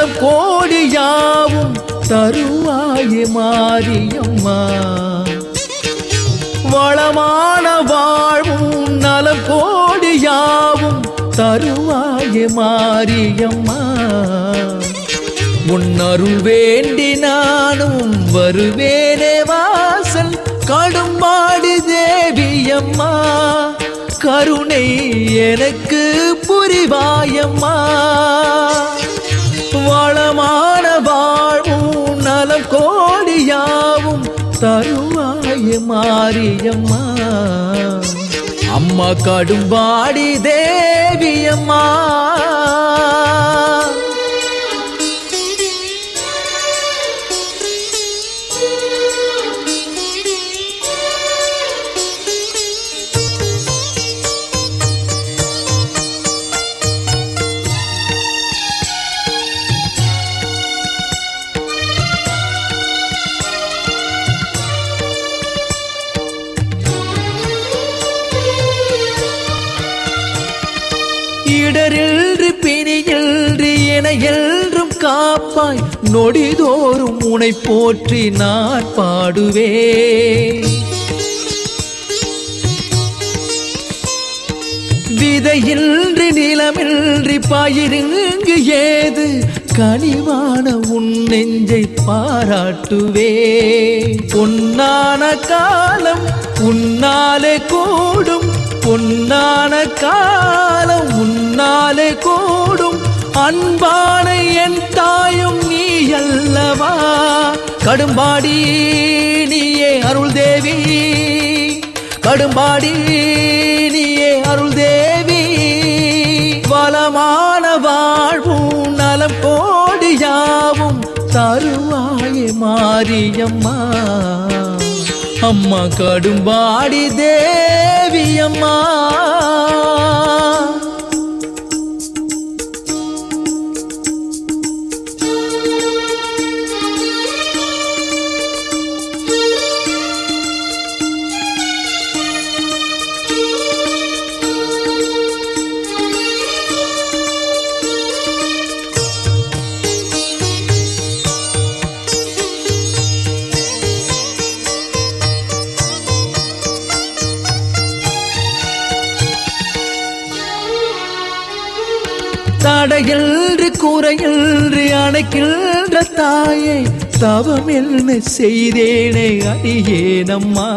நலம் கோடியாவும் தருவாயே மாரியம்மா வளமான வாழ்வும் நலம் கோடியாவும் தருவாயே மாரியம்மா உன் அருள் வேண்டி நானும் வருவேனே வாசல் கடும்பாடி தேவியம்மா கருணை எனக்கு புரிவாயம்மா வளமான வாழ்வும் நலம் கோடியாவும் தருவாய மாரியம்மா அம்மா கடும்பாடி தேவியம்மா இடரின்றி பிணியின்றி என என்றும் காப்பாய் நொடிதோறும் உனை போற்றி நான் பாடுவே விதையின்றி நிலமின்றி பயிரிங்கு ஏது கனிவான உன் நெஞ்சை பாராட்டுவே பொன்னான காலம் உன்னாலே கூடும் பொன்னான காலம் உன்னாலே கூடும் அன்பான என் தாயும் நீ அல்லவா கடும்பாடி நீயே அருள் தேவி கடும்பாடி நீயே அருள் தேவி வளமான வாழ்வும் நலம் கோடியாவும் தருவாயே மாரியம்மா அம்மா கடும்பாடி தேவி அம்மா தடையின்றி குறையின்றி அணைக்கின்ற தாயை தவம் என்ன செய்தேனே அடியேனம்மா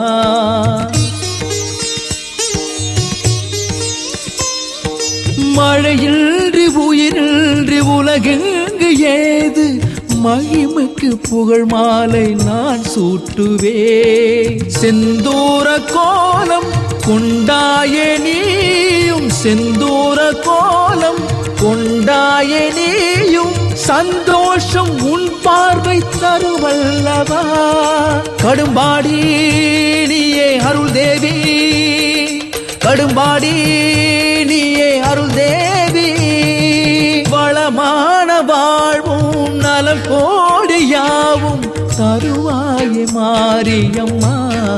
மழையின்றி உயிரின்றி உலகெங்கு ஏது மகிமைக்கு புகழ் மாலை நான் சூட்டுவே செந்தூர கோலம் கொண்டாயே நீயும் செந்தூர கோலம் கொண்டாயே நீயும் சந்தோஷம் உன் பார்வை தருவல்லவா கடும்பாடி நீயே அருள் தேவி கடும்பாடி நீயே அருள் தேவி வளமான வாழ்வும் நலம் கோடியாவும் தருவாயே மாரியம்மா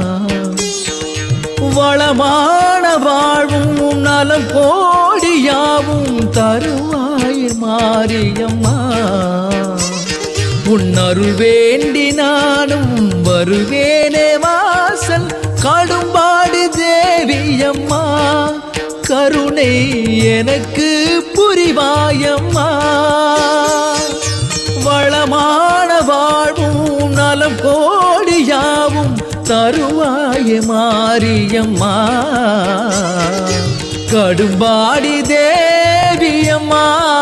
வளமான வாழ்வும் நலம் கோடியாவும் தருவாயே மாரியம்மா உன் அருள் வேண்டி நானும் வருவேனே வாசல் கடும்பாடு தேவியம்மா கருணை எனக்கு புரிவாயம்மா வளமான வாழ்வும் நலம் கோடியாவும் தருவாய மாரியம்மா கடும்பாடி தேவியம்மா